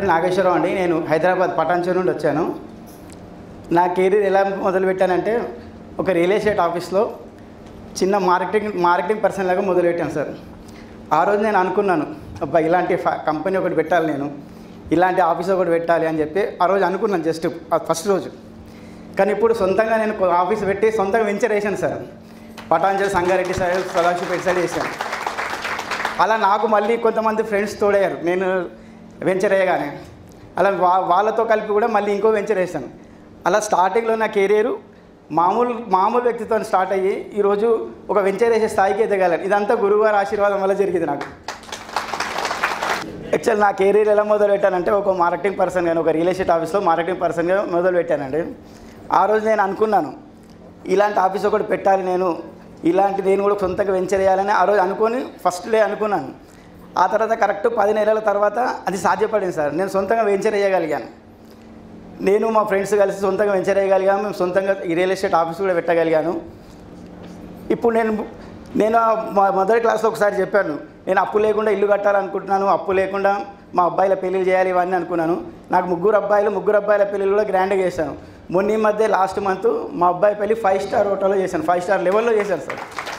పేరు నాగేశ్వరరావు అండి నేను హైదరాబాద్ పటాన్చూరు నుండి వచ్చాను నా కెరీర్ ఎలా మొదలుపెట్టానంటే ఒక రియల్ ఎస్టేట్ ఆఫీస్లో చిన్న మార్కెటింగ్ మార్కెటింగ్ పర్సన్ లాగా మొదలుపెట్టాను సార్ ఆ రోజు నేను అనుకున్నాను అబ్బా ఇలాంటి ఫ- కంపెనీ ఒకటి పెట్టాలి నేను ఇలాంటి ఆఫీస్ ఒకటి పెట్టాలి అని చెప్పి ఆ రోజు అనుకున్నాను జస్ట్ ఫస్ట్ రోజు కానీ ఇప్పుడు సొంతంగా నేను ఒక ఆఫీస్ పెట్టి సొంతంగా వెంచర్ వేసాను sir Patanjali Sangareddy side Sadashivpet side వేసాను అలా నాకు మళ్ళీ కొంతమంది ఫ్రెండ్స్ తోడయ్యారు నేను వెంచర్ వేయగానే అలా వా వాళ్ళతో కలిపి కూడా మళ్ళీ ఇంకో వెంచర్ వేసాను అలా స్టార్టింగ్లో నా కెరీరు మామూలు మామూలు వ్యక్తితో స్టార్ట్ అయ్యి ఈరోజు ఒక వెంచర్ వేసే స్థాయికి ఎదగలను ఇదంతా గురువుగారి ఆశీర్వాదం వల్ల జరిగింది నాకు యాక్చువల్ నా కెరీర్ ఎలా మొదలు పెట్టానంటే ఒక మార్కెటింగ్ పర్సన్ కానీ ఒక రియల్ ఎస్టేట్ ఆఫీస్లో మార్కెటింగ్ పర్సన్గా మొదలు పెట్టానండి ఆ రోజు నేను అనుకున్నాను ఇలాంటి ఆఫీస్ ఒకటి పెట్టాలి నేను ఇలాంటి నేను కూడా సొంతంగా వెంచర్ చేయాలని ఆ రోజు అనుకొని ఫస్ట్ డే అనుకున్నాను ఆ తర్వాత కరెక్ట్ పది నెలల తర్వాత అది సాధ్యపడింది సార్ నేను సొంతంగా వెంచర్ చేయగలిగాను నేను మా ఫ్రెండ్స్ కలిసి సొంతంగా వెంచర్ చేయగలిగాను మేము సొంతంగా ఈ రియల్ ఎస్టేట్ ఆఫీస్ కూడా పెట్టగలిగాను ఇప్పుడు నేను నేను ఆ మొ- మొదటి క్లాస్లో ఒకసారి చెప్పాను నేను అప్పు లేకుండా ఇల్లు కట్టాలనుకుంటున్నాను అప్పు లేకుండా మా అబ్బాయిల పెళ్ళిళ్ళు చేయాలి ఇవన్నీ అనుకున్నాను నాకు ముగ్గురు అబ్బాయిలు ముగ్గురు అబ్బాయిల పెళ్ళిళ్ళు కూడా గ్రాండ్గా చేశాను మొన్న ఈ మధ్య లాస్ట్ మంత్ మా అబ్బాయి పెళ్ళి ఫైవ్ స్టార్ హోటల్లో చేశాను ఫైవ్ స్టార్ లెవెల్లో చేశాను సార్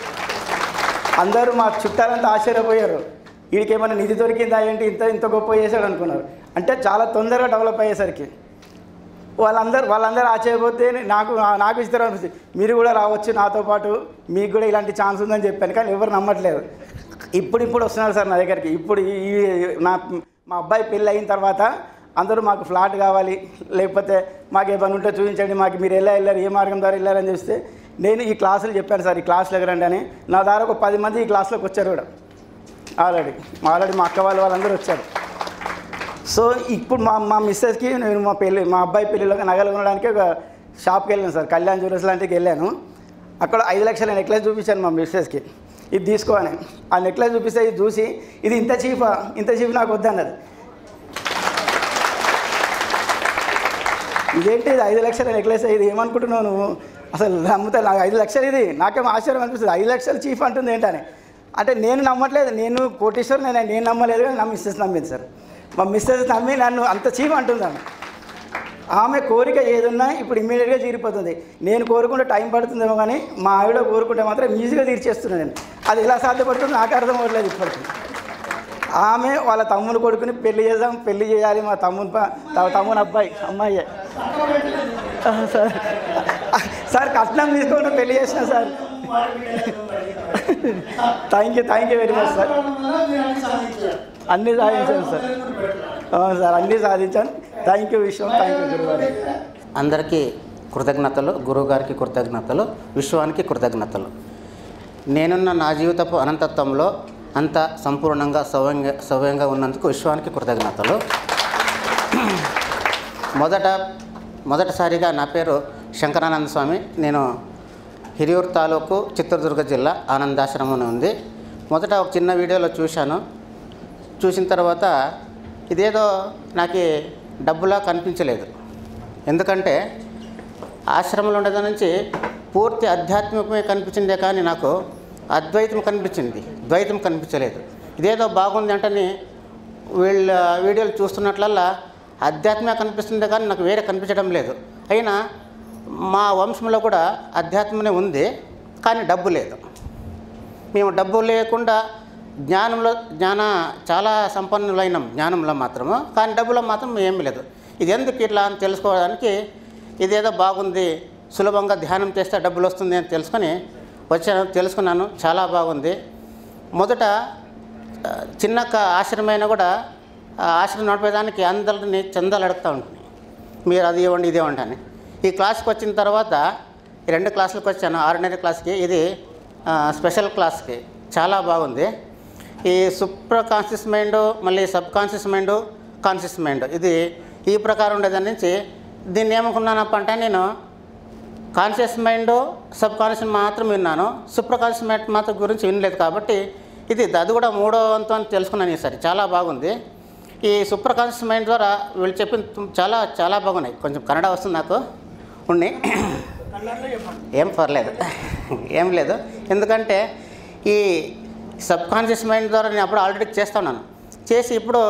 అందరూ మా చుట్టాలంతా ఆశ్చర్యపోయారు వీడికి ఏమైనా నిధి దొరికిందా ఏంటి ఇంత ఇంత గొప్ప చేశాడు అనుకున్నారు అంటే చాలా తొందరగా డెవలప్ అయ్యేసరికి వాళ్ళందరూ వాళ్ళందరూ ఆశ్చర్యపోతే నాకు నాకు ఇస్తారు అనిపిస్తుంది మీరు కూడా రావచ్చు నాతో పాటు మీకు కూడా ఇలాంటి ఛాన్స్ ఉందని చెప్పాను కానీ ఎవరు నమ్మట్లేదు ఇప్పుడు ఇప్పుడు వస్తున్నారు సార్ నా దగ్గరికి ఇప్పుడు ఈ ఈ- నా మా అబ్బాయి పెళ్ళి అయిన తర్వాత అందరూ మాకు ఫ్లాట్ కావాలి లేకపోతే మాకు ఏ పని ఉంటే చూపించండి మాకు మీరు ఎలా వెళ్ళారు ఏ మార్గం ద్వారా వెళ్ళారని చూస్తే నేను ఈ క్లాసులు చెప్పాను సార్ ఈ క్లాసులు ఎగరండి అని నా ద్వారా ఒక పది మంది ఈ క్లాస్లోకి వచ్చారు కూడా ఆల్రెడీ ఆల్రెడీ మా అక్క వాళ్ళు వాళ్ళందరూ వచ్చారు సో ఇప్పుడు మా మా మిస్సెస్కి నేను మా పెళ్ళి మా అబ్బాయి పెళ్ళిలో నగలు కొనడానికి ఒక షాప్కి వెళ్ళాను సార్ కళ్యాణ్ జ్యువెలర్స్ లాంటికి వెళ్ళాను అక్కడ ఐదు లక్షల నెక్లెస్ చూపించాను మా మిస్సెస్కి ఇది తీసుకోని ఆ నెక్లెస్ చూపిస్తే ఇది చూసి ఇది ఇంత చీఫా ఇంత చీఫ్ నాకు వద్దన్నది ఇదేంటి ఇది ఐదు లక్షల నెక్లెస్ ఇది ఏమనుకుంటున్నావు నువ్వు అసలు నమ్ముతా నాకు ఐదు లక్షలు ఇది నాకేమో ఆశ్చర్యం అనిపిస్తుంది ఐదు లక్షలు చీఫ్ అంటుంది ఏంటని అంటే నేను నమ్మట్లేదు నేను కోటేశ్వర్ నేను నేను నమ్మలేదు కానీ నా మిస్సెస్ నమ్మింది సార్ మా మిస్సెస్ నమ్మి నన్ను అంత చీఫ్ అంటుందాను ఆమె కోరిక ఏదున్నా ఇప్పుడు ఇమ్మీడియట్గా తీరిపోతుంది నేను కోరుకుంటే టైం పడుతుందేమో కానీ మా ఆవిడ కోరుకుంటే మాత్రం ఈజీగా తీర్చేస్తున్నాను నేను అది ఎలా సాధ్యపడుతుందో నాకు అర్థం అవ్వట్లేదు ఇప్పటికి ఆమె వాళ్ళ తమ్ముని కొడుకుని పెళ్లి చేద్దాం పెళ్లి చేయాలి మా తమ్ముని ప- త- తమ్ముని అబ్బాయి అమ్మాయి సార్ సార్ కట్నం తీసుకుంటూ పెళ్లి చేసిన sir thank you thank you very much sir అన్నీ సాధించాను సార్ అవును సార్ అన్నీ సాధించాను థ్యాంక్ యూ విశ్వం థ్యాంక్ యూ గురుగారు అందరికీ కృతజ్ఞతలు గురువుగారికి కృతజ్ఞతలు విశ్వానికి కృతజ్ఞతలు నేనున్న నా జీవితపు అనంతత్వంలో అంత సంపూర్ణంగా సౌవ్యంగా సౌవ్యంగా ఉన్నందుకు విశ్వానికి కృతజ్ఞతలు మొదట మొదటిసారిగా నా పేరు శంకరానంద స్వామి నేను హిరియూర్ తాలూకు చిత్రదుర్గ జిల్లా ఆనందాశ్రమం అని ఉంది మొదట ఒక చిన్న వీడియోలో చూశాను చూసిన తర్వాత ఇదేదో నాకు డబ్బులా కనిపించలేదు ఎందుకంటే ఆశ్రమంలో ఉండేదాని నుంచి పూర్తి ఆధ్యాత్మికమే కనిపించిందే కానీ నాకు అద్వైతం కనిపించింది ద్వైతం కనిపించలేదు ఇదేదో బాగుంది అంటని వీళ్ళ వీడియోలు చూస్తున్నట్లల్లా అధ్యాత్మే కనిపిస్తుంది కానీ నాకు వేరే కనిపించడం లేదు అయినా మా వంశంలో కూడా అధ్యాత్మనే ఉంది కానీ డబ్బు లేదు మేము డబ్బు లేకుండా జ్ఞానంలో జ్ఞాన చాలా సంపన్నులైనాం జ్ఞానంలో మాత్రము కానీ డబ్బులో మాత్రం ఏమీ లేదు ఇది ఎందుకు ఇట్లా అని తెలుసుకోవడానికి ఇదేదో బాగుంది సులభంగా ధ్యానం చేస్తే డబ్బులు వస్తుంది అని తెలుసుకొని వచ్చాను తెలుసుకున్నాను చాలా బాగుంది మొదట ఆ, చిన్న క- ఆశ్రమైనా కూడా ఆ ఆశ్రమం నడిపేదానికి అందరిని చందాలు అడుగుతూ ఉంటుంది మీరు అది ఇవ్వండి ఇది ఇవ్వండి అని ఈ క్లాస్కి వచ్చిన తర్వాత ఈ రెండు క్లాసులకు వచ్చాను ఆర్డినరీ క్లాస్కి ఇది ఆ, స్పెషల్ క్లాస్కి చాలా బాగుంది ఈ సూపర్ కాన్షియస్ మైండ్ మళ్ళీ subconscious mind conscious mind ఇది ఈ ప్రకారం ఉండేదాని నుంచి దీన్ని ఏమనుకున్నానప్ప అంటే నేను కాన్షియస్ మైండ్ సబ్ కాన్షియస్ మాత్రం విన్నాను సూపర్ కాన్షియస్ మైండ్ మాత్రం గురించి వినలేదు కాబట్టి ఇది అది కూడా మూడో వంతు అని తెలుసుకున్నాను ఈసారి చాలా బాగుంది ఈ సూపర్ కాన్షియస్ మైండ్ ద్వారా వీళ్ళు చెప్పిన తుం- చాలా చాలా బాగున్నాయి కొంచెం కన్నడ వస్తుంది నాకు ఉండి ఏం పర్లేదు ఏం లేదు ఎందుకంటే ఈ సబ్ కాన్షియస్ మైండ్ ద్వారా నేను అప్పుడు ఆల్రెడీ చేస్తున్నాను చేసి ఇప్పుడు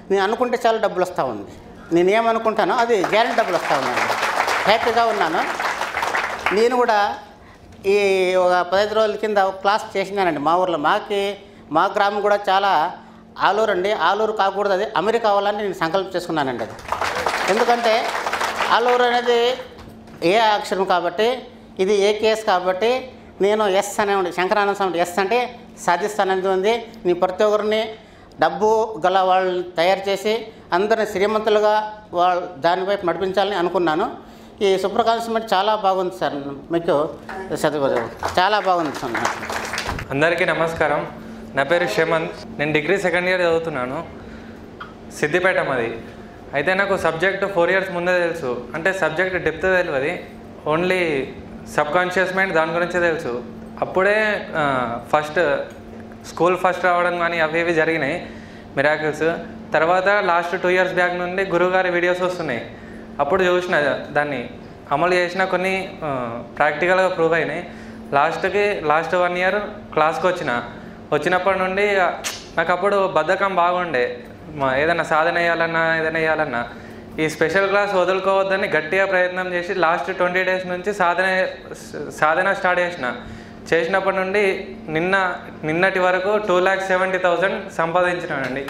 నేను అనుకుంటే చాలా డబ్బులు వస్తూ ఉంది నేను ఏమనుకుంటానో అది గ్యారెంటీ డబ్బులు వస్తూ ఉన్నాను హ్యాపీగా ఉన్నాను నేను కూడా ఈ ఒక పదహైదు రోజుల కింద ఒక క్లాస్ చేసినానండి మా ఊర్లో మాకి మా గ్రామం కూడా చాలా ఆలూరు అండి ఆలూరు కాకూడదు అది అమెరికా అవ్వాలని నేను సంకల్పం చేసుకున్నానండి అది ఎందుకంటే ఆలూరు అనేది ఏ అక్షరం కాబట్టి ఇది ఏ కేస్ కాబట్టి నేను ఎస్ అనే ఉంది శంకరానంద స్వామి ఎస్ అంటే సాధిస్తానని ఉంది నీ ప్రతి ఒక్కరిని డబ్బు గల వాళ్ళని తయారు చేసి అందరిని శ్రీమంతులుగా వాళ్ళు దాని వైపు నడిపించాలని అనుకున్నాను ఈ సుప్రకాశం సిమెంట్ చాలా బాగుంది సార్ మీకు చదువు చాలా బాగుంది సార్ నాకు. అందరికీ నమస్కారం నా పేరు షేమంత్ నేను డిగ్రీ సెకండ్ ఇయర్ చదువుతున్నాను సిద్దిపేట మాది అయితే నాకు సబ్జెక్ట్ ఫోర్ ఇయర్స్ ముందే తెలుసు అంటే సబ్జెక్ట్ డెప్త్ తెలియదు ఓన్లీ సబ్ కాన్షియస్ మైండ్ దాని గురించే తెలుసు అప్పుడే ఫస్ట్ స్కూల్ ఫస్ట్ రావడం కానీ అవి ఇవి జరిగినాయి మిరాకిల్స్ తర్వాత లాస్ట్ టూ ఇయర్స్ బ్యాక్ నుండి గురువుగారి వీడియోస్ వస్తున్నాయి అప్పుడు చూసిన దాన్ని అమలు చేసిన కొన్ని ప్రాక్టికల్గా ప్రూవ్ అయినాయి లాస్ట్కి లాస్ట్ వన్ ఇయర్ క్లాస్కి వచ్చిన వచ్చినప్పటి నుండి ఆ, నాకు అప్పుడు బద్ధకం బాగుండే మా ఏదైనా సాధన వేయాలన్నా ఏదైనా వేయాలన్నా ఈ స్పెషల్ క్లాస్ వదులుకోవద్దని గట్టిగా ప్రయత్నం చేసి లాస్ట్ ట్వంటీ డేస్ నుంచి సాధన సాధన స్టార్ట్ చేసిన చేసినప్పటి నుండి నిన్న నిన్నటి వరకు టూ ల్యాక్స్ సెవెంటీ థౌజండ్ సంపాదించినానండి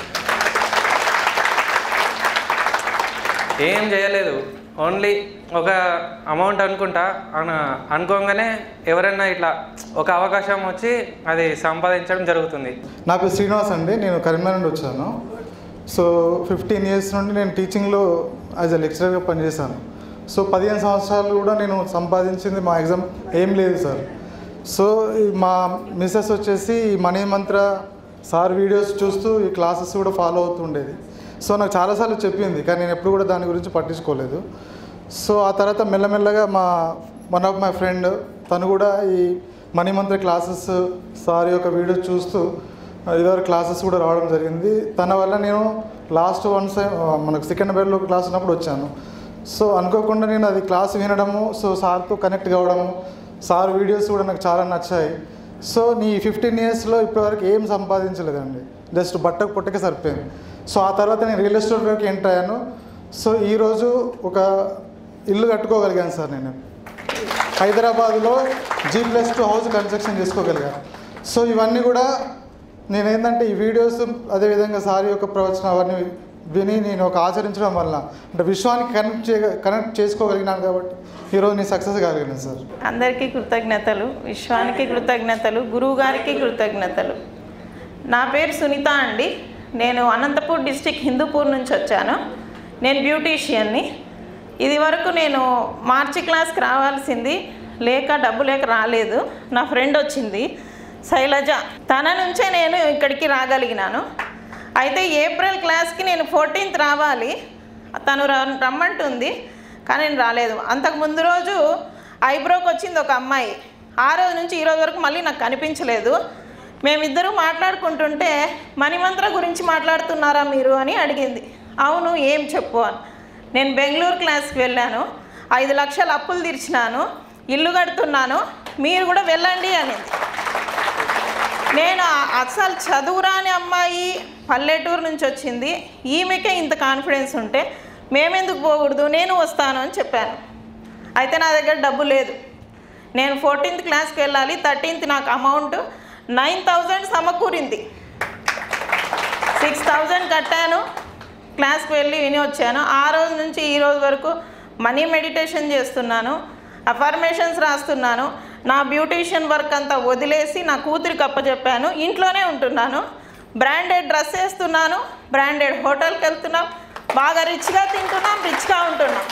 ఏం చేయలేదు ఓన్లీ ఒక అమౌంట్ అనుకుంటా అన అనుకోగానే ఎవరైనా ఇట్లా ఒక అవకాశం వచ్చి అది సంపాదించడం జరుగుతుంది నా పేరు శ్రీనివాస్ అండి నేను కరీంనగర్ నుండి వచ్చాను సో ఫిఫ్టీన్ ఇయర్స్ నుండి నేను టీచింగ్లో యాజ్ అ లెక్చరర్గా పనిచేశాను సో పదిహేను సంవత్సరాలు కూడా నేను సంపాదించింది మా ఎగ్జామ్ ఏం లేదు సార్ సో ఈ మా మిస్సెస్ వచ్చేసి ఈ మనీ మంత్ర సార్ వీడియోస్ చూస్తూ ఈ క్లాసెస్ కూడా ఫాలో అవుతుండేది సో నాకు చాలాసార్లు చెప్పింది కానీ నేను ఎప్పుడు కూడా దాని గురించి పట్టించుకోలేదు సో ఆ తర్వాత మెల్లమెల్లగా మా వన్ ఆఫ్ మై ఫ్రెండ్ తను కూడా ఈ మనీ మంత్ర క్లాసెస్ సార్ యొక్క వీడియో చూస్తూ ఇదివరకు క్లాసెస్ కూడా రావడం జరిగింది తన వల్ల నేను లాస్ట్ వన్స్ మనకు సెకండ్ బెడ్లో క్లాస్ ఉన్నప్పుడు వచ్చాను సో అనుకోకుండా నేను అది క్లాస్ వినడము సో సార్తో కనెక్ట్ కావడము సార్ వీడియోస్ కూడా నాకు చాలా నచ్చాయి సో నీ ఫిఫ్టీన్ ఇయర్స్లో ఇప్పటివరకు ఏం సంపాదించలేదండి జస్ట్ బట్టకు పుట్టకే సరిపోయింది సో ఆ తర్వాత నేను రియల్ ఎస్టేట్లోకి ఎంటర్ అయ్యాను సో ఈరోజు ఒక ఇల్లు కట్టుకోగలిగాను సార్ నేను హైదరాబాద్లో G plus two house construction చేసుకోగలిగాను సో ఇవన్నీ కూడా నేను ఏంటంటే ఈ వీడియోస్ అదేవిధంగా సార్ యొక్క ప్రవచనం అవన్నీ విని నేను ఒక ఆచరించడం వల్ల అంటే విశ్వానికి కనెక్ట్ చే కనెక్ట్ చేసుకోగలిగినాను కాబట్టి ఈరోజు నేను సక్సెస్ కాగలిగాను సార్ అందరికీ కృతజ్ఞతలు విశ్వానికి కృతజ్ఞతలు గురువు గారికి కృతజ్ఞతలు నా పేరు సునీత అండి నేను అనంతపూర్ డిస్టిక్ హిందూపూర్ నుంచి వచ్చాను నేను బ్యూటీషియన్ని ఇది వరకు నేను మార్చి క్లాస్కి రావాల్సింది లేక డబ్బు లేక రాలేదు నా ఫ్రెండ్ వచ్చింది శైలజ తన నుంచే నేను ఇక్కడికి రాగలిగినాను అయితే ఏప్రిల్ క్లాస్కి నేను ఫోర్టీన్త్ రావాలి తను ర- రమ్మంటుంది కానీ నేను రాలేదు అంతకు ముందు రోజు ఐబ్రోకి వచ్చింది ఒక అమ్మాయి ఆ రోజు నుంచి ఈ రోజు వరకు మళ్ళీ నాకు కనిపించలేదు మేమిద్దరూ మాట్లాడుకుంటుంటే మణిమంత్ర గురించి మాట్లాడుతున్నారా మీరు అని అడిగింది అవును ఏం చెప్పు అని నేను బెంగళూరు క్లాస్కి వెళ్ళాను ఐదు లక్షల అప్పులు తీర్చినాను ఇల్లు కడుతున్నాను మీరు కూడా వెళ్ళండి అనింది నేను ఆ- అసలు చదువురాని అమ్మాయి పల్లెటూరు నుంచి వచ్చింది ఈమెకే ఇంత కాన్ఫిడెన్స్ ఉంటే మేమెందుకు పోకూడదు నేను వస్తాను అని చెప్పాను అయితే నా దగ్గర డబ్బు లేదు నేను ఫోర్టీన్త్ క్లాస్కి వెళ్ళాలి థర్టీన్త్ నాకు అమౌంట్ నైన్ థౌజండ్ సమకూరింది సిక్స్ థౌజండ్ కట్టాను క్లాస్కి వెళ్ళి విని వచ్చాను ఆ రోజు నుంచి ఈ రోజు వరకు మనీ మెడిటేషన్ చేస్తున్నాను అఫర్మేషన్స్ రాస్తున్నాను నా బ్యూటీషియన్ వర్క్ అంతా వదిలేసి నా కూతురికి అప్పచెప్పాను ఇంట్లోనే ఉంటున్నాను బ్రాండెడ్ డ్రెస్ వేస్తున్నాను బ్రాండెడ్ హోటల్కి వెళ్తున్నాం బాగా రిచ్గా తింటున్నాం రిచ్గా ఉంటున్నాం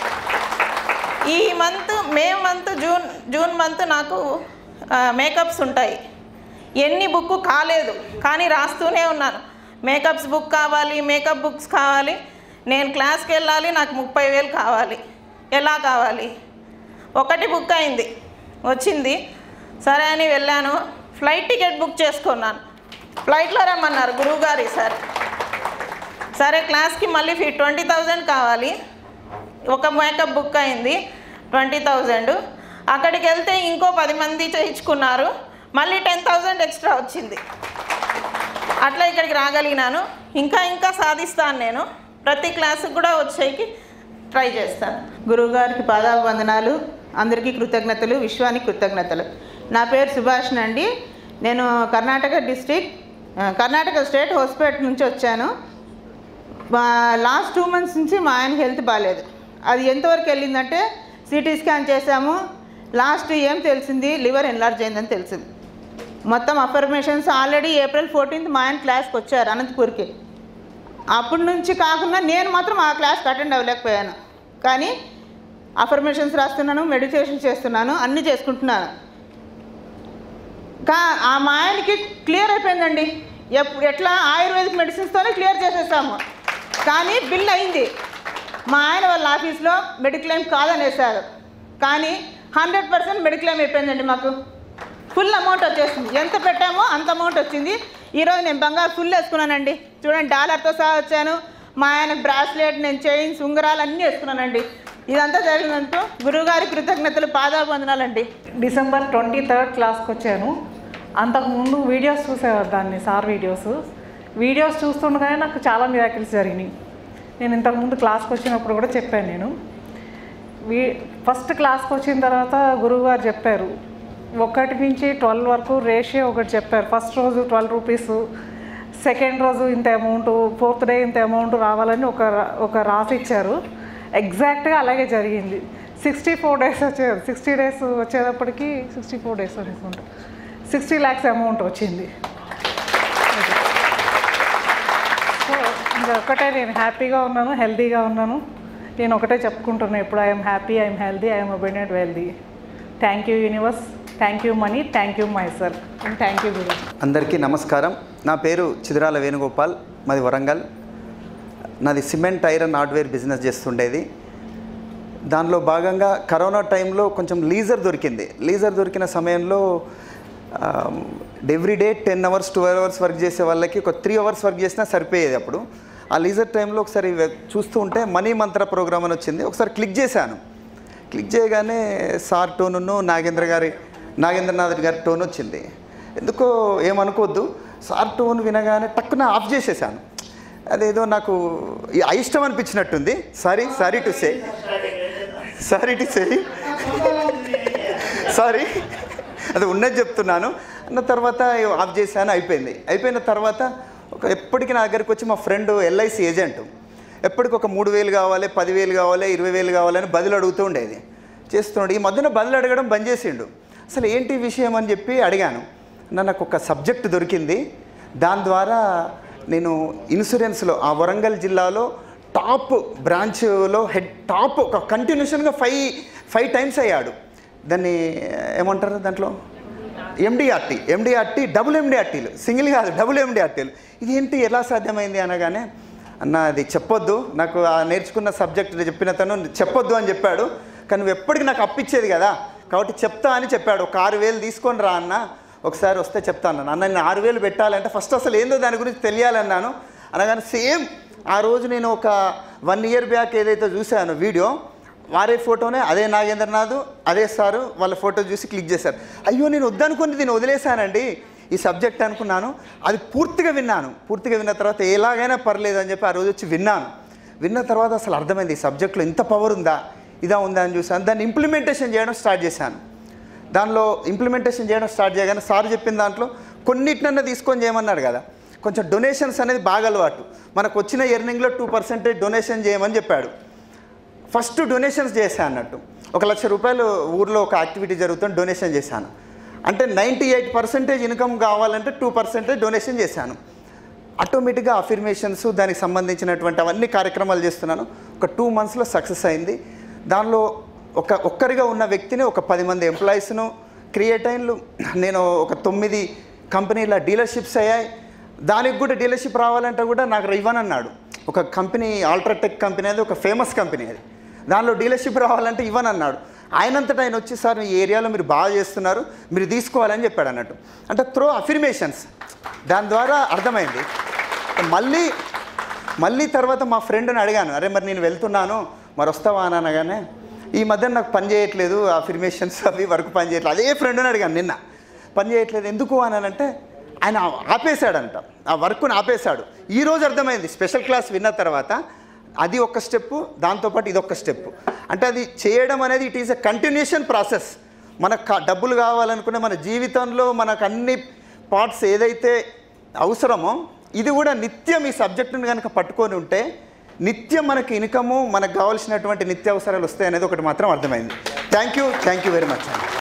ఈ month May month June June month నాకు ఆ, మేకప్స్ ఉంటాయి ఎన్ని బుక్ కాలేదు కానీ రాస్తూనే ఉన్నాను మేకప్స్ బుక్ కావాలి మేకప్ బుక్స్ కావాలి నేను క్లాస్కి వెళ్ళాలి నాకు ముప్పై వేలు కావాలి ఎలా కావాలి ఒకటి బుక్ అయింది వచ్చింది సరే అని వెళ్ళాను ఫ్లైట్ టికెట్ బుక్ చేసుకున్నాను ఫ్లైట్లో రమ్మన్నారు గురువుగారి సార్ సరే క్లాస్కి మళ్ళీ ఫీ ట్వంటీ థౌజండ్ కావాలి ఒక మేకప్ బుక్ అయింది ట్వంటీ థౌజండ్ అక్కడికి వెళ్తే ఇంకో పది మంది చేయించుకున్నారు మళ్ళీ టెన్ థౌజండ్ ఎక్స్ట్రా వచ్చింది అట్లా ఇక్కడికి రాగలిగినాను ఇంకా ఇంకా సాధిస్తాను నేను ప్రతి క్లాసుకు కూడా వచ్చేకి ట్రై చేస్తాను గురువుగారికి పాదాభివందనాలు అందరికీ కృతజ్ఞతలు విశ్వానికి కృతజ్ఞతలు నా పేరు సుభాష్ అండి నేను కర్ణాటక డిస్టిక్ ఆ, కర్ణాటక స్టేట్ హాస్పిటల్ నుంచి వచ్చాను లాస్ట్ టూ మంత్స్ నుంచి మా ఆయన హెల్త్ బాగాలేదు అది ఎంతవరకు వెళ్ళిందంటే సిటీ స్కాన్ చేశాము లాస్ట్ ఏం తెలిసింది లివర్ ఎన్లార్జ్ అయిందని తెలిసింది మొత్తం అఫర్మేషన్స్ ఆల్రెడీ ఏప్రిల్ ఫోర్టీన్త్ మా ఆయన క్లాస్కి వచ్చారు అనంతపూర్కి అప్పటి నుంచి కాకుండా నేను మాత్రం ఆ క్లాస్కి అటెండ్ అవ్వలేకపోయాను కానీ అఫర్మేషన్స్ రాస్తున్నాను మెడిటేషన్ చేస్తున్నాను అన్నీ చేసుకుంటున్నాను కా ఆ మా ఆయనకి క్లియర్ అయిపోయిందండి ఎప్పుడు ఎట్లా ఆయుర్వేదిక్ మెడిసిన్స్తోనే క్లియర్ చేసేసాము కానీ బిల్ అయింది మా ఆయన వాళ్ళ ఆఫీస్లో మెడిక్లెయిమ్ కాదనేసారు కానీ హండ్రెడ్ పర్సెంట్ మెడిక్లెయిమ్ అయిపోయిందండి మాకు ఫుల్ అమౌంట్ వచ్చేసింది ఎంత పెట్టామో అంత అమౌంట్ వచ్చింది ఈరోజు నేను బంగారు ఫుల్ వేసుకున్నానండి చూడండి డాలర్తో సహా వచ్చాను మా ఆయన బ్రాస్లెట్ నేను చైన్స్ ఉంగరాలు అన్నీ వేసుకున్నానండి ఇదంతా జరిగినందుకు గురువుగారి కృతజ్ఞతలు పాదాబంధనాలండి డిసెంబర్ ట్వంటీ థర్డ్ క్లాస్కి వచ్చాను అంతకుముందు వీడియోస్ చూసేవారు దాన్ని సార్ వీడియోస్ వీడియోస్ చూస్తుండగానే నాకు చాలా మిరాకిల్స్ జరిగినాయి నేను ఇంతకుముందు క్లాస్కి వచ్చినప్పుడు కూడా చెప్పాను నేను వీ ఫస్ట్ క్లాస్కి వచ్చిన తర్వాత గురువుగారు చెప్పారు ఒకటి నుంచి ట్వెల్వ్ వరకు రేషియో ఒకటి చెప్పారు ఫస్ట్ రోజు ట్వెల్వ్ రూపీస్ సెకండ్ రోజు ఇంత అమౌంట్ ఫోర్త్ డే ఇంత అమౌంట్ రావాలని ఒక రా- ఒక రాసి ఇచ్చారు ఎగ్జాక్ట్గా అలాగే జరిగింది సిక్స్టీ ఫోర్ డేస్ వచ్చేది సిక్స్టీ డేస్ వచ్చేటప్పటికి సిక్స్టీ ఫోర్ డేస్ అనుకుంటా సిక్స్టీ ల్యాక్స్ అమౌంట్ వచ్చింది సో ఇంకా ఒకటే నేను హ్యాపీగా ఉన్నాను హెల్తీగా ఉన్నాను నేను ఒకటే చెప్పుకుంటున్నాను ఇప్పుడు I'm happy I'm healthy I'm obedient wealthy thank you universe thank you money thank you myself and thank you guru అందరికీ నమస్కారం నా పేరు చిదురాల వేణుగోపాల్ మాది వరంగల్ నాది సిమెంట్ ఐరన్ హార్డ్వేర్ బిజినెస్ చేస్తుండేది దానిలో భాగంగా కరోనా టైంలో కొంచెం లీజర్ దొరికింది లీజర్ దొరికిన సమయంలో every day ten hours twelve hours work చేసే వాళ్ళకి ఒక త్రీ అవర్స్ వర్క్ చేసినా సరిపోయేది అప్పుడు ఆ లీజర్ టైంలో ఒకసారి వె- చూస్తూ ఉంటే మనీ మంత్ర ప్రోగ్రామ్ అని వచ్చింది ఒకసారి క్లిక్ చేశాను క్లిక్ చేయగానే సార్ టోనును నాగేంద్ర గారి నాగేంద్రనాథ్ గారి టోన్ వచ్చింది ఎందుకో ఏమనుకోవద్దు సార్ టోన్ వినగానే టక్కున ఆఫ్ చేసేసాను అదేదో నాకు ఈ అయిష్టం అనిపించినట్టుంది sorry sorry to say sorry to say sorry అది ఉన్నది చెప్తున్నాను అన్న తర్వాత ఆఫ్ చేశాను అయిపోయింది అయిపోయిన తర్వాత ఒక ఎప్పటికీ నా దగ్గరికి వచ్చి మా ఫ్రెండ్ ఎల్ఐసి ఏజెంట్ ఎప్పటికి ఒక మూడు వేలు కావాలి పదివేలు కావాలి ఇరవై వేలు కావాలని బదులు అడుగుతూ ఉండేది చేస్తున్నాడు ఈ మధ్యన బదులు అడగడం బంద్ చేసిండు అసలు ఏంటి విషయం అని చెప్పి అడిగాను అన్న నాకు ఒక సబ్జెక్ట్ దొరికింది దాని ద్వారా నేను ఇన్సూరెన్స్లో ఆ వరంగల్ జిల్లాలో టాప్ బ్రాంచ్లో హెడ్ టాప్ ఒక కంటిన్యూషన్గా ఫైవ్ ఫైవ్ టైమ్స్ అయ్యాడు దాన్ని ఏమంటారు దాంట్లో ఎండిఆర్టీ ఎండిఆర్టీ డబుల్ ఎండిఆర్టీలు సింగిల్ కాదు డబుల్ ఎండిఆర్టీలు ఇది ఏంటి ఎలా సాధ్యమైంది అనగానే అన్న అది చెప్పొద్దు నాకు ఆ నేర్చుకున్న సబ్జెక్ట్ చెప్పిన తను చెప్పొద్దు అని చెప్పాడు కానీ నువ్వు ఎప్పటికీ నాకు అప్పిచ్చేది కదా కాబట్టి చెప్తా అని చెప్పాడు ఒక ఆరు వేలు తీసుకొని రా అన్న ఒకసారి వస్తే చెప్తాను అన్న నేను ఆరు వేలు పెట్టాలంటే ఫస్ట్ అసలు ఏందో దాని గురించి తెలియాలన్నాను అనగానే సేమ్ ఆ రోజు నేను ఒక వన్ ఇయర్ బ్యాక్ ఏదైతే చూశానో వీడియో వారే ఫోటోనే అదే నాగేంద్రనాథ్ అదే సారు వాళ్ళ ఫోటో చూసి క్లిక్ చేశారు అయ్యో నేను వద్దనుకుని దీన్ని వదిలేశానండి ఈ సబ్జెక్ట్ అనుకున్నాను అది పూర్తిగా విన్నాను పూర్తిగా విన్న తర్వాత ఎలాగైనా పర్లేదు అని చెప్పి ఆ రోజు వచ్చి విన్నాను విన్న తర్వాత అసలు అర్థమైంది ఈ సబ్జెక్ట్లో ఇంత పవర్ ఉందా ఇదా ఉందా అని చూశాను దాన్ని ఇంప్లిమెంటేషన్ చేయడం స్టార్ట్ చేశాను దానిలో ఇంప్లిమెంటేషన్ చేయడం స్టార్ట్ చేయగానే సార్ చెప్పిన దాంట్లో కొన్నిటినన్నా తీసుకొని చేయమన్నాడు కదా కొంచెం డొనేషన్స్ అనేది బాగా అలవాటు మనకు వచ్చిన ఎర్నింగ్లో టూ పర్సెంటేజ్ డొనేషన్ చేయమని చెప్పాడు ఫస్ట్ డొనేషన్స్ చేశాను అన్నట్టు ఒక లక్ష రూపాయలు ఊర్లో ఒక యాక్టివిటీ జరుగుతుంది డొనేషన్ చేశాను అంటే నైంటీ ఎయిట్ పర్సెంటేజ్ ఇన్కమ్ కావాలంటే టూ పర్సెంటేజ్ డొనేషన్ చేశాను ఆటోమేటిక్గా అఫిర్మేషన్స్ దానికి సంబంధించినటువంటి అవన్నీ కార్యక్రమాలు చేస్తున్నాను ఒక టూ మంత్స్లో సక్సెస్ అయింది దానిలో ఒక ఒక్కరిగా ఉన్న వ్యక్తిని ఒక పది మంది ఎంప్లాయీస్ను క్రియేట్ అయిన్లు నేను ఒక తొమ్మిది కంపెనీల డీలర్షిప్స్ అయ్యాయి దానికి కూడా డీలర్షిప్ రావాలంటే కూడా నాకు ఇవ్వనన్నాడు ఒక కంపెనీ ఆల్ట్రాటెక్ కంపెనీ అది ఒక ఫేమస్ కంపెనీ అది దానిలో డీలర్షిప్ రావాలంటే ఇవ్వనన్నాడు ఆయనంతటా ఆయన వచ్చి సార్ ఈ ఏరియాలో మీరు బాగా చేస్తున్నారు మీరు తీసుకోవాలని చెప్పాడు అన్నట్టు అంటే త్రో అఫిర్మేషన్స్ దాని ద్వారా అర్థమైంది మళ్ళీ మళ్ళీ తర్వాత మా ఫ్రెండ్ని అడిగాను అరే మరి నేను వెళ్తున్నాను మరి వస్తావా అని అనగానే ఈ మధ్య నాకు పని చేయట్లేదు అఫిర్మేషన్స్ అవి వర్క్ పని చేయట్లేదు అదే ఫ్రెండ్ని అడిగాను నిన్న పని చేయట్లేదు ఎందుకు అని అంటే ఆయన ఆపేశాడంట ఆ వర్క్ను ఆపేశాడు ఈ రోజు అర్థమైంది స్పెషల్ క్లాస్ విన్న తర్వాత అది ఒక స్టెప్ దాంతోపాటు ఇది ఒక స్టెప్ అంటే అది చేయడం అనేది it is a continuation process మనకు కా- డబ్బులు కావాలనుకునే మన జీవితంలో మనకు అన్ని పార్ట్స్ ఏదైతే అవసరమో ఇది కూడా నిత్యం ఈ సబ్జెక్టును కనుక పట్టుకొని ఉంటే నిత్యం మనకి ఇన్కము మనకు కావాల్సినటువంటి నిత్య అవసరాలు వస్తాయి అనేది ఒకటి మాత్రం అర్థమైంది thank you thank you very much అండి